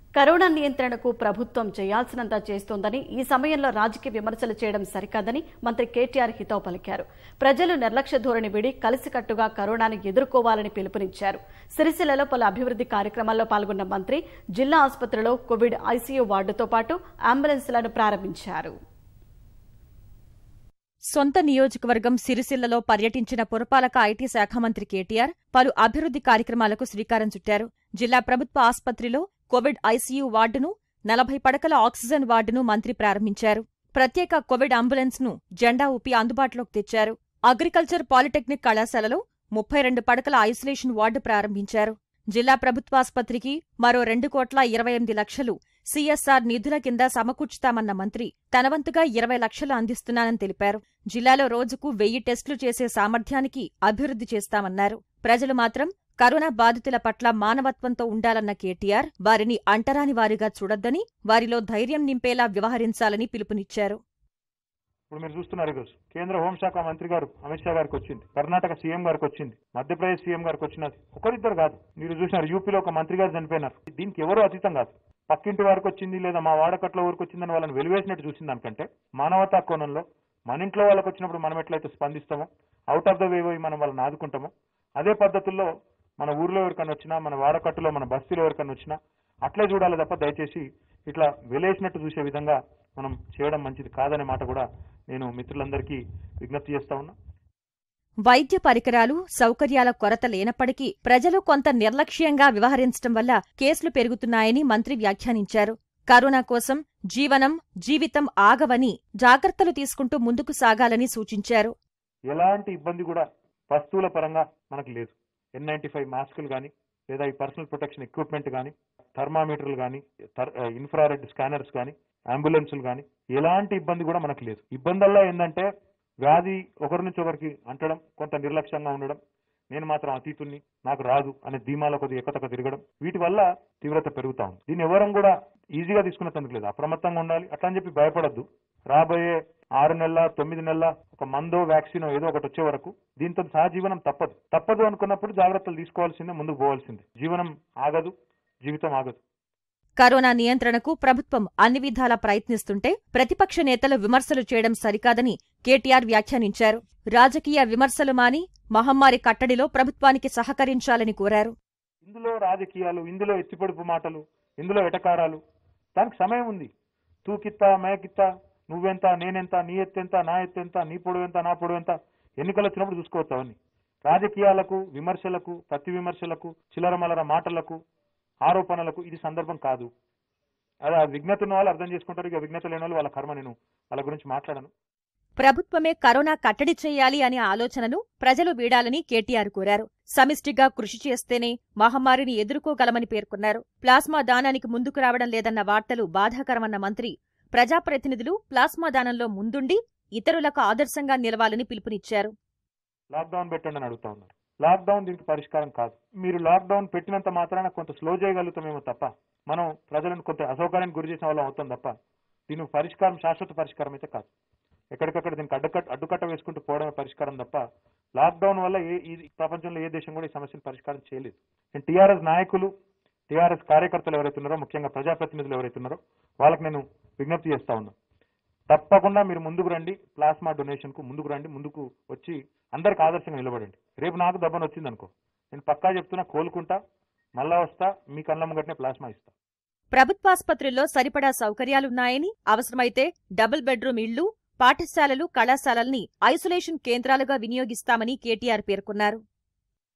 corona నియంత్రణకు ప్రభుత్వం చేయాల్సినంత చేస్తోందని ఈ సమయంలో రాజకీయ విమర్శలు చేయడం సరికాదని మంత్రి కేటీఆర్ హితవు పలికారు ప్రజలు నిర్లక్ష్య ధోరణి విడి కలిసికట్టుగా కరోనాను ఎదుర్కోవాలని పిలుపునిచ్చారు సిరిసిల్లలో పలు అభివృద్ధి కార్యక్రమాల్లో పాల్గొన్న మంత్రి జిల్లా ఆసుపత్రిలో కోవిడ్ ఐసీయూ వార్డుతో పాటు అంబులెన్స్లను ప్రారంభించారు సొంత నియోజకవర్గం సిరిసిల్లలో పర్యటించిన పురపాలక ఐటీ శాఖ మంత్రి కేటీఆర్ పలు అభివృద్ధి కార్యక్రమాలకు శ్రీకారం చుట్టారు జిల్లా ప్రభుత్వ ఆసుపత్రిలో కోవిడ్ ఐసీయూ వార్డును నలభై పడకల ఆక్సిజన్ వార్డును మంత్రి ప్రారంభించారు ప్రత్యేక కోవిడ్ అంబులెన్స్ ను జెండా ఊపి అందుబాటులోకి తెచ్చారు అగ్రికల్చర్ పాలిటెక్నిక్ కళాశాలలో ముప్పై రెండు పడకల ఐసోలేషన్ వార్డు ప్రారంభించారు జిల్లా ప్రభుత్వాసుపత్రికి మరో రెండు కోట్ల ఇరవై ఎనిమిది లక్షలు సీఎస్ఆర్ నిధుల కింద సమకూర్చుతామన్న మంత్రి తనవంతుగా ఇరవై లక్షలు అందిస్తున్నానని తెలిపారు జిల్లాలో రోజుకు వెయ్యి టెస్టులు చేసే సామర్థ్యానికి అభివృద్ధి చేస్తామన్నారు ప్రజలు మాత్రం కరోనా బాధితుల పట్ల మానవత్వంతో ఉండాలన్న కేటీఆర్ వారిని అంటరాని వారిగా చూడొద్దని వారిలో ధైర్యం నింపేలా వ్యవహరించాలని పిలుపునిచ్చారు ఇప్పుడు మీరు చూస్తున్నారు ఈరోజు కేంద్ర హోంశాఖ మంత్రి గారు అమిత్ షా గారికి వచ్చింది కర్ణాటక సీఎం గారికి వచ్చింది మధ్యప్రదేశ్ సీఎం గారికి వచ్చినది ఒకరిద్దరు కాదు మీరు చూసినారు యూపీలో ఒక మంత్రి గారు చనిపోయినారు దీనికి ఎవరూ అతీతం కాదు పక్కింటి వారికి వచ్చింది లేదా మా వాడకట్ల ఊరికి వచ్చిందని వాళ్ళని వెలివేసినట్టు చూసింది దానికంటే మానవతా కోణంలో మన ఇంట్లో వాళ్ళకి వచ్చినప్పుడు మనం ఎట్లయితే స్పందిస్తామో అవుట్ ఆఫ్ ద వే పోయి మనం వాళ్ళని ఆదుకుంటామో అదే పద్ధతుల్లో మన ఊర్లో ఎవరికైనా వచ్చినా మన వాడకట్టులో మన బస్తీలో ఎవరికైనా వచ్చినా అట్లే చూడాలి తప్ప దయచేసి ఇట్లా వెలేసినట్టు చూసే విధంగా మనం చేయడం మంచిది కాదనే మాట కూడా నేను మిత్రులందరికీ విజ్ఞప్తి చేస్తా ఉన్నా వైద్య పరికరాలు సౌకర్యాల కొరత లేనప్పటికీ ప్రజలు కొంత నిర్లక్ష్యంగా వ్యవహరించడం వల్ల కేసులు పెరుగుతున్నాయని మంత్రి వ్యాఖ్యానించారు కరోనా కోసం జీవనం జీవితం ఆగవని జాగ్రత్తలు తీసుకుంటూ ముందుకు సాగాలని సూచించారు ఎలాంటి ఇబ్బంది కూడా వస్తువుల పరంగా మనకు లేదు ఎన్ నైన్టీ ఫైవ్ మాస్కులు కానీ లేదా ఈ పర్సనల్ ప్రొటెక్షన్ ఎక్విప్మెంట్ కానీ థర్మామీటర్లు కానీ ఇన్ఫ్రారెడ్ స్కానర్స్ కానీ అంబులెన్సులు కానీ ఎలాంటి ఇబ్బంది కూడా మనకు లేదు ఇబ్బందల్లా ఏంటంటే వ్యాధి ఒకరి నుంచి ఒకరికి అంటడం కొంత నిర్లక్ష్యంగా ఉండడం నేను మాత్రం అతీతుణ్ణి నాకు రాదు అనే ధీమాలో కొద్దిగా ఎక్కతక్క తిరగడం వీటి వల్ల తీవ్రత పెరుగుతా ఉంది దీన్ని ఎవరం కూడా ఈజీగా తీసుకున్న లేదు అప్రమత్తంగా ఉండాలి అట్లా అని చెప్పి భయపడద్దు రాబోయే ఆరు నెలల తొమ్మిది నెలల ఒక మందో వ్యాక్సిన్ ఏదో ఒకటి వచ్చే వరకు దీంతో సహజీవనం తప్పదు తప్పదు అనుకున్నప్పుడు జాగ్రత్తలు తీసుకోవాల్సిందే ముందుకు పోవాల్సిందే జీవనం ఆగదు జీవితం ఆగదు కరోనా నియంత్రణకు ప్రభుత్వం అన్ని విధాలా ప్రయత్నిస్తుంటే ప్రతిపక్ష నేతలు విమర్శలు చేయడం సరికాదని కేటీఆర్ వ్యాఖ్యానించారు రాజకీయ విమర్శలు మాని మహమ్మారి కట్టడిలో ప్రభుత్వానికి సహకరించాలని కోరారు ఇందులో రాజకీయాలు ఇందులో ఎత్తిపొడుపు మాటలు ఇందులో ఎటకారాలు దానికి సమయం ఉంది తూకిత్తా మేకిత్తా నువ్వెంత నేనెంత నీ ఎత్తెంత నా ఎత్తెంత నీ పొడవు ఎంత నా పొడవు ఎంత ఎన్నికలు వచ్చినప్పుడు చూసుకోవచ్చు అవన్నీ రాజకీయాలకు విమర్శలకు ప్రతి విమర్శలకు చిల్లరమలర మాటలకు ఆరోపణలకు ఇది సందర్భం కాదు అదే ఆ విఘ్నత ఉన్న వాళ్ళు అర్థం చేసుకుంటారు ఇక విఘ్నత లేని వాళ్ళు వాళ్ళ కర్మ నేను వాళ్ళ గురించి మాట్లాడను ప్రభుత్వమే కరోనా కట్టడి చేయాలి అనే ఆలోచనను ప్రజలు వీడాలని కేటీఆర్ కోరారు సమిష్టిగా కృషి చేస్తేనే మహమ్మారిని ఎదుర్కోగలమని పేర్కొన్నారు ప్లాస్మా దానానికి ముందుకు రావడం లేదన్న వార్తలు బాధాకరమన్న మంత్రి ప్రజాప్రతినిధులు ప్లాస్మా దానంలో ముందుండి ఇతరులకు ఆదర్శంగా నిలవాలని పిలుపునిచ్చారు లాక్డౌన్ పెట్టండి అని అడుగుతా ఉన్నారు లాక్డౌన్ దీనికి పరిష్కారం కాదు మీరు లాక్డౌన్ పెట్టినంత మాత్రాన కొంత స్లో చేయగలుగుతామేమో తప్ప మనం ప్రజలను కొంత అసౌకర్యానికి గురి చేసిన వాళ్ళం అవుతాం తప్ప దీనికి పరిష్కారం శాశ్వత పరిష్కారం అయితే కాదు ఎక్కడికక్కడ దీనికి అడ్డుకట్ట అడ్డుకట్ట వేసుకుంటూ పోవడమే పరిష్కారం తప్ప లాక్డౌన్ వల్ల ఏ ఈ ప్రపంచంలో ఏ దేశం కూడా ఈ సమస్యను పరిష్కారం చేయలేదు నేను టీఆర్ఎస్ నాయకులు టీఆర్ఎస్ కార్యకర్తలు ఎవరైతే ఉన్నారో ముఖ్యంగా ప్రజాప్రతినిధులు ఎవరైతే ఉన్నారో వాళ్ళకి నేను విజ్ఞప్తి చేస్తా ఉన్నా తప్పకుండా మీరు ముందుకు రండి ప్లాస్మా డొనేషన్ కు ముందుకు రండి ముందుకు వచ్చి అందరికి ఆదర్శంగా నిలబడండి రేపు నాకు దబ్బన వచ్చింది అనుకో నేను పక్కా చెప్తున్నా కోలుకుంటా మళ్ళా వస్తా మీ కళ్ళ ముంగట్నే ప్లాస్మా ఇస్తా ప్రభుత్వాసుపత్రుల్లో సరిపడా సౌకర్యాలున్నాయని అవసరమైతే డబుల్ బెడ్రూమ్ ఇళ్లు పాఠశాలలు కళాశాలల్ని ఐసోలేషన్ కేంద్రాలుగా వినియోగిస్తామని కేటీఆర్ పేర్కొన్నారు